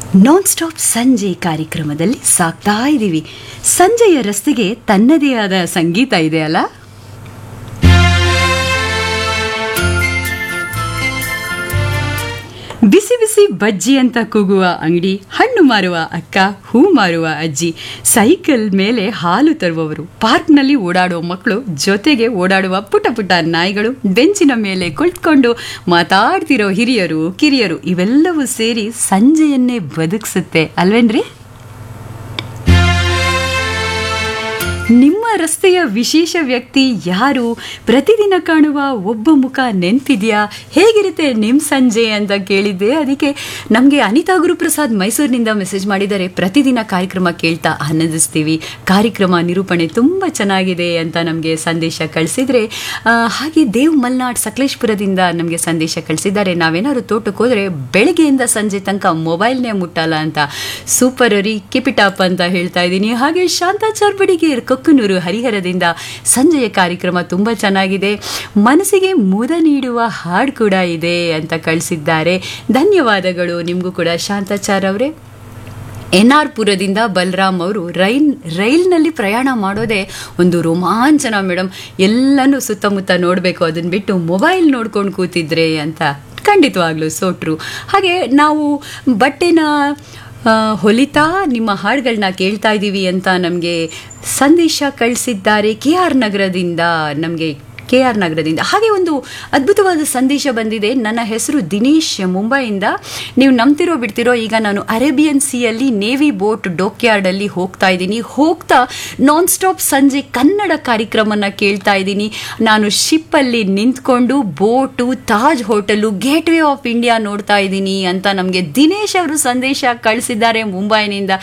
non stop ಸಂಜೆ ಕಾರ್ಯಕ್ರಮದಲ್ಲಿ ಸಾಕ್ತಾ ಇದ್ದೀವಿ ಸಂಜೆಯ ರಸ್ತೆಗೆ ತನ್ನದೇ ಆದ ಸಂಗೀತ ಇದೆ ಅಲ್ಲ ಬಿಸಿ ಬಿಸಿ ಬಜ್ಜಿ ಅಂತ ಕೂಗುವ ಅಂಗಡಿ ಹಣ್ಣು ಮಾರುವ ಅಕ್ಕ ಹೂ ಮಾರುವ ಅಜ್ಜಿ ಸೈಕಲ್ ಮೇಲೆ ಹಾಲು ತರುವವರು ಪಾರ್ಕ್ನಲ್ಲಿ ಓಡಾಡುವ ಮಕ್ಕಳು ಜೊತೆಗೆ ಓಡಾಡುವ ಪುಟ ಪುಟ ನಾಯಿಗಳು ಬೆಂಚಿನ ಮೇಲೆ ಕುಳಿತುಕೊಂಡು ಮಾತಾಡ್ತಿರೋ ಹಿರಿಯರು ಕಿರಿಯರು ಇವೆಲ್ಲವೂ ಸೇರಿ ಸಂಜೆಯನ್ನೇ ಬದುಕಿಸುತ್ತೆ ಅಲ್ವೇನ್ರಿ ನಿಮ್ಮ ರಸ್ತೆಯ ವಿಶೇಷ ವ್ಯಕ್ತಿ ಯಾರು ಪ್ರತಿದಿನ ಕಾಣುವ ಒಬ್ಬ ಮುಖ ನೆನ್ಪಿದ್ಯಾ ಹೇಗಿರುತ್ತೆ ನಿಮ್ಮ ಸಂಜೆ ಅಂತ ಕೇಳಿದ್ದೆ ಅದಕ್ಕೆ ನಮಗೆ ಅನಿತಾ ಗುರುಪ್ರಸಾದ್ ಮೈಸೂರಿನಿಂದ ಮೆಸೇಜ್ ಮಾಡಿದರೆ ಪ್ರತಿದಿನ ಕಾರ್ಯಕ್ರಮ ಕೇಳ್ತಾ ಆನಂದಿಸ್ತೀವಿ ಕಾರ್ಯಕ್ರಮ ನಿರೂಪಣೆ ತುಂಬ ಚೆನ್ನಾಗಿದೆ ಅಂತ ನಮಗೆ ಸಂದೇಶ ಕಳಿಸಿದರೆ ಹಾಗೆ ದೇವ್ ಮಲ್ನಾಡ್ ಸಕಲೇಶ್ಪುರದಿಂದ ನಮಗೆ ಸಂದೇಶ ಕಳಿಸಿದ್ದಾರೆ ನಾವೇನಾದ್ರು ತೋಟಕ್ಕೆ ಹೋದರೆ ಬೆಳಗ್ಗೆಯಿಂದ ಸಂಜೆ ತನಕ ಮೊಬೈಲ್ನೇ ಮುಟ್ಟಲ್ಲ ಅಂತ ಸೂಪರ್ ರೀ ಕಿಪಿಟಾಪ್ ಅಂತ ಹೇಳ್ತಾ ಇದ್ದೀನಿ ಹಾಗೆ ಶಾಂತಾಚಾರ್ ಬಡಿಗೇರ್ ಕೊಕ್ಕನೂರು ಹರಿಹರದಿಂದ ಸಂಜೆಯ ಕಾರ್ಯಕ್ರಮ ತುಂಬ ಚೆನ್ನಾಗಿದೆ ಮನಸ್ಸಿಗೆ ಮುದ ನೀಡುವ ಹಾಡು ಕೂಡ ಇದೆ ಅಂತ ಕಳಿಸಿದ್ದಾರೆ ಧನ್ಯವಾದಗಳು ನಿಮಗೂ ಕೂಡ ಶಾಂತಾಚಾರ್ ಅವರೇ ಎನ್ ಆರ್ ಪುರದಿಂದ ಬಲರಾಮ್ ಅವರು ರೈಲ್ ರೈಲ್ನಲ್ಲಿ ಪ್ರಯಾಣ ಮಾಡೋದೇ ಒಂದು ರೋಮಾಂಚನ ಮೇಡಮ್ ಎಲ್ಲನೂ ಸುತ್ತಮುತ್ತ ನೋಡಬೇಕು ಅದನ್ನು ಬಿಟ್ಟು ಮೊಬೈಲ್ ನೋಡ್ಕೊಂಡು ಕೂತಿದ್ರೆ ಅಂತ ಖಂಡಿತವಾಗ್ಲೂ ಸೋಟ್ರು ಹಾಗೆ ನಾವು ಬಟ್ಟೆನ ಹೊಲಿತಾ ನಿಮ್ಮ ಹಾಡುಗಳನ್ನ ಕೇಳ್ತಾ ಇದ್ದೀವಿ ಅಂತ ನಮಗೆ ಸಂದೇಶ ಕಳಿಸಿದ್ದಾರೆ ಕೆ ಆರ್ ನಗರದಿಂದ ನಮಗೆ ಕೆ ಆರ್ ನಗರದಿಂದ ಹಾಗೆ ಒಂದು ಅದ್ಭುತವಾದ ಸಂದೇಶ ಬಂದಿದೆ ನನ್ನ ಹೆಸರು ದಿನೇಶ್ ಮುಂಬೈಯಿಂದ ನೀವು ನಂಬ್ತಿರೋ ಬಿಡ್ತಿರೋ ಈಗ ನಾನು ಅರೇಬಿಯನ್ ಸಿಯಲ್ಲಿ ನೇವಿ ಬೋಟ್ ಡೋಕ್ಯಾರ್ಡಲ್ಲಿ ಹೋಗ್ತಾ ಇದ್ದೀನಿ ಹೋಗ್ತಾ ನಾನ್ ಸ್ಟಾಪ್ ಸಂಜೆ ಕನ್ನಡ ಕಾರ್ಯಕ್ರಮನ ಕೇಳ್ತಾ ಇದ್ದೀನಿ ನಾನು ಶಿಪ್ಪಲ್ಲಿ ನಿಂತ್ಕೊಂಡು boat Taj hotel gateway of India ನೋಡ್ತಾ ಇದ್ದೀನಿ ಅಂತ ನಮಗೆ ದಿನೇಶ್ ಅವರು ಸಂದೇಶ ಕಳಿಸಿದ್ದಾರೆ ಮುಂಬೈನಿಂದ